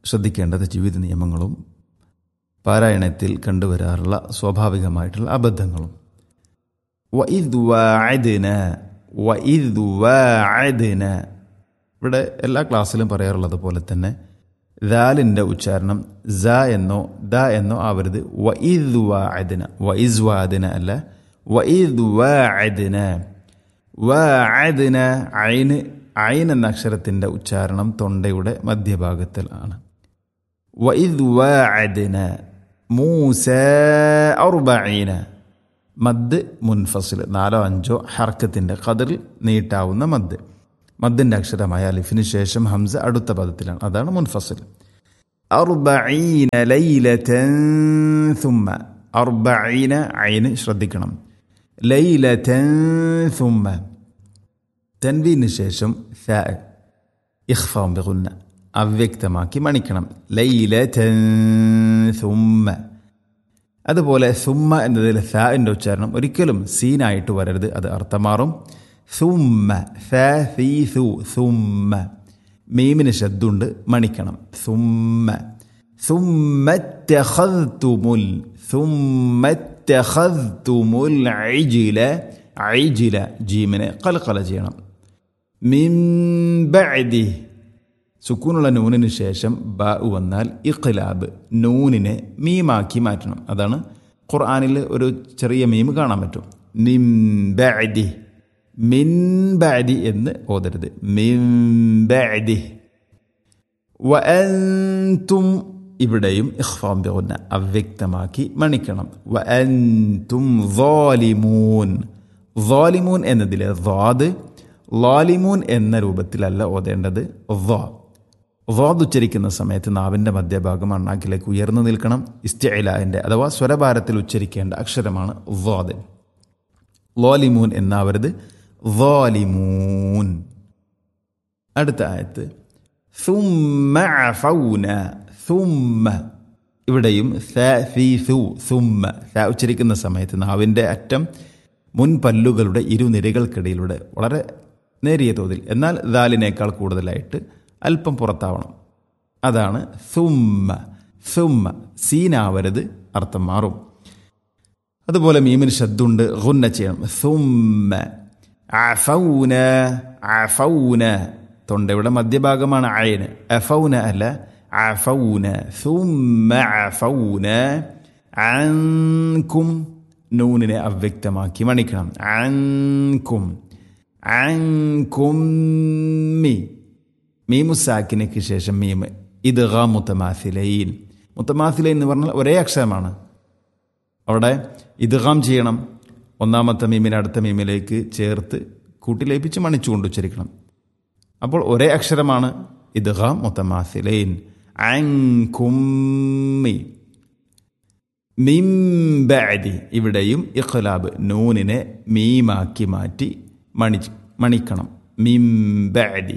ശ്രദ്ധിക്കേണ്ടത് ജീവിത നിയമങ്ങളും പാരായണത്തിൽ കണ്ടുവരാറുള്ള സ്വാഭാവികമായിട്ടുള്ള അബദ്ധങ്ങളും വഇദ് വാഅദ്ന വഇദ് വാഅദ്ന ഇവിടെ എല്ലാ ക്ലാസ്സിലും പറയാറുള്ളത് പോലെ തന്നെ ദാലിൻ്റെ ഉച്ചാരണം സ എന്നോ ദ എന്നോ ആവരുത് വഇദ് വാഅദ്ന വഇസ് വാഅദ്ന അല്ല വഇദ് വാഅദ്ന വാഅദ്ന ഐന് ഐൻ എന്ന അക്ഷരത്തിൻ്റെ ഉച്ചാരണം തൊണ്ടയുടെ മധ്യഭാഗത്തിൽ ആണ് വഇദ് വാഅദ്ന മൂസ അർബഈന മദ് മുൻഫസിൽ നാലോ അഞ്ചോ ഹർക്കത്തിൻ്റെ കതിറിൽ നീട്ടാവുന്ന മദ് മദ്ദിൻ്റെ അക്ഷരമായ അലിഫിന് ശേഷം ഹംസ അടുത്ത പദത്തിലാണ് അതാണ് മുൻഫസിൽ അർബഈന ലൈലതൻ സുമ്മ അർബഈന ഐന് ശ്രദ്ധിക്കണം ലൈലതൻ സുമ്മ തൻവീന് ശേഷം ث ഇഖ്ഫാം ബിഗുന്ന അവ്യക്തമാക്കി മണിക്കണം ലൈലതൻ സുമ്മ അതുപോലെ സുമ്മ എന്നതിൽ സാഇൻ്റെ ഉച്ചാരണം ഒരിക്കലും സീനായിട്ട് വരരുത് അത് അർത്ഥം മാറും സുമ്മ സ സീ സു സുമ്മ മീമിന് ശബ്ദുണ്ട് മണിക്കണം സുമ്മ സുമ്മത്തഖദ്തുമുൽ സുമ്മത്തഖദ്തുമുൽ ഐജില ഐജില ജീമിനെ കലക്കല ചെയ്യണം മിൻ ബഅദി സുക്കൂനുള്ള നൂനിന് ശേഷം ബ വന്നാൽ ഇഖ്ലാബ് നൂനിനെ മീമാക്കി മാറ്റണം അതാണ് ഖുർആാനിൽ ഒരു ചെറിയ മീം കാണാൻ പറ്റും മിൻ ബഅദി മിൻ ബഅദി എന്ന് ഓതരുത് മിൻ ബഅദി വഅൻതും ഇവിടെയും ഇഖ്ഫാം ബിഗുന്ന അവ്യക്തമാക്കി മണിക്കണം വഅൻതും ളാലിമൂൻ ളാലിമൂൻ എന്നതിലെ ളാദ് ലാലിമൂൻ എന്ന രൂപത്തിലല്ല ഓതേണ്ടത് ള ളാദ് ഉച്ചരിക്കുന്ന സമയത്ത് നാവിൻ്റെ മധ്യഭാഗം അണ്ണാക്കിലേക്ക് ഉയർന്നു നിൽക്കണം ഇസ്തിഅലാഹിൻ്റെ അഥവാ സ്വരഭാരത്തിൽ ഉച്ചരിക്കേണ്ട അക്ഷരമാണ് ളാദ് ളാലിമൂൻ എന്നാവരുത് ളാലിമൂൻ അടുത്ത ആയത്ത് ثم عفونا ثم ഇവിടെയും സ സി സു സുമ്മ സ ഉച്ചരിക്കുന്ന സമയത്ത് നാവിൻ്റെ അറ്റം മുൻ പല്ലുകളുടെ ഇരുനിരകൾക്കിടയിലൂടെ വളരെ നേരിയ തോതിൽ എന്നാൽ ദാലിനേക്കാൾ കൂടുതലായിട്ട് അല്പം പുറത്താവണം അതാണ് സുമ്മ സുമ്മ സീനാവരുത് അർത്ഥം മാറും അതുപോലെ മീമിന് ശബ്ദുണ്ട് ഗുന്ന ചെയ്യണം സുമ്മ അഫൗന അഫൗന തൊണ്ടയുടെ മധ്യഭാഗമാണ് അയന് അഫൗന അല്ല അഫൗന സുമ്മ അഫൗന അൻകും നൂനിനെ അവ്യക്തമാക്കി മണിക്കണം അൻകും അൻകും മി മീമുസാക്കിനയ്ക്ക് ശേഷം മീമ് ഇത് ഗ മുത്തമാസിലൈൻ മുത്തമാസിലൈൻ എന്ന് പറഞ്ഞാൽ ഒരേ അക്ഷരമാണ് അവിടെ ഇദ്ഗാം ചെയ്യണം ഒന്നാമത്തെ മീമിനെ അടുത്ത മീമിലേക്ക് ചേർത്ത് കൂട്ടിലേപ്പിച്ച് മണിച്ചുകൊണ്ട് ഉച്ചരിക്കണം അപ്പോൾ ഒരേ അക്ഷരമാണ് ഇദ്ഗാം മുത്തമാസിലൈൻ അങ്കുമ്മി മിംബഅദി ഇവിടെയും ഇഖ്ലാബ് നൂനിനെ മീമാക്കി മാറ്റി മണി മണിക്കണം മിംബഅദി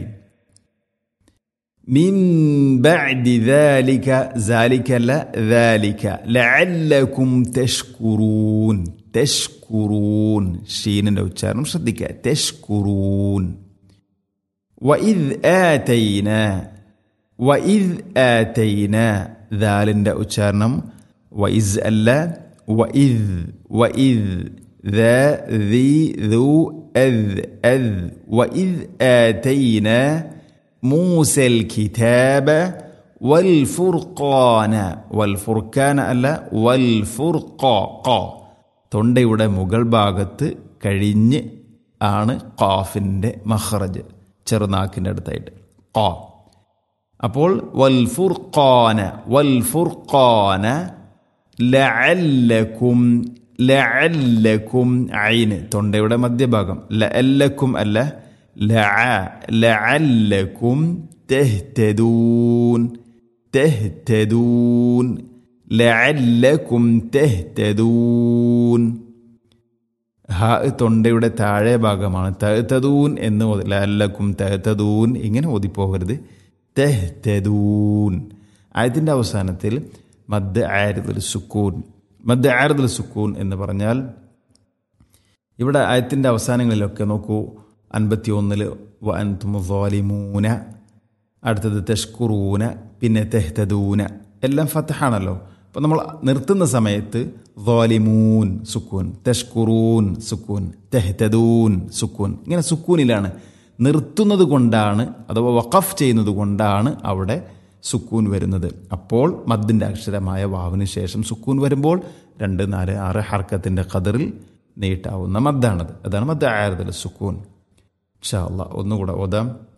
من بعد ذلك ذلك لا ذلك لعلكم تشكرون تشكرون شين لو تشارم صدق تشكرون وإذ آتينا وإذ آتينا ذال أتشارنم وإذ ألا وإذ وإذ ذا ذي ذو أذ أذ وإذ آتينا موسى الكتاب والفرقان والفرقان അല്ല വൽഫുർഖ തൊണ്ടയുടെ മുകൾ ഭാഗത്ത് കഴിഞ്ഞ് ആണ് ഖാഫിൻ്റെ മഹ്റജ് ചെറുനാക്കിൻ്റെ അടുത്തായിട്ട് ഖാ അപ്പോൾ വൽഫുർഖാന വൽഫുർഖാന ലഅല്ലക്കും ലഅല്ലക്കും ഐന് തൊണ്ടയുടെ മധ്യഭാഗം ലഅല്ലക്കും അല്ല ലഅ ലഅല്ലക്കും തെഹ്തദൂൻ തെഹ്തദൂൻ ലഅല്ലക്കും തെഹ്തദൂൻ ഹ തൊണ്ടയുടെ താഴെ ഭാഗമാണ് തഹ്തദൂൻ എന്ന് ഓതി ലഅല്ലക്കും തെഹ്തദൂൻ ഇങ്ങനെ ഓതിപ്പോകരുത് തെഹ്തദൂൻ ആയത്തിൻ്റെ അവസാനത്തിൽ മദ് ആരുദുൽ സുക്കൂൻ മദ് ആരുദുൽ സുക്കൂൻ എന്ന് പറഞ്ഞാൽ ഇവിടെ ആയത്തിൻ്റെ അവസാനങ്ങളിലൊക്കെ നോക്കൂ അൻപത്തി ഒന്നിൽ വൻതുമുലിമൂന അടുത്തത് തെഷ്കുറൂന പിന്നെ തെഹ്തദൂന എല്ലാം ഫത്തഹാണല്ലോ അപ്പോൾ നമ്മൾ നിർത്തുന്ന സമയത്ത് ظالمون സുക്കൂൻ തെഷ്കുറൂൻ സുക്കൂൻ തെഹ്തദൂൻ സുക്കൂൻ ഇങ്ങനെ സുക്കൂനിലാണ് നിർത്തുന്നത് കൊണ്ടാണ് അഥവാ വഖഫ് ചെയ്യുന്നത് കൊണ്ടാണ് അവിടെ സുക്കൂൻ വരുന്നത് അപ്പോൾ മദ്ദിൻ്റെ അക്ഷരമായ വാവിന് ശേഷം സുക്കൂൻ വരുമ്പോൾ രണ്ട് നാല് ആറ് ഹർക്കത്തിൻ്റെ ഖദറിൽ നീട്ടാവുന്ന മദ്ദാണത് അതാണ് മദ്ദ ആയതിൽ സുക്കൂൻ ഷാ അള്ളാഹ് ഒന്നുകൂടെ ഓതാം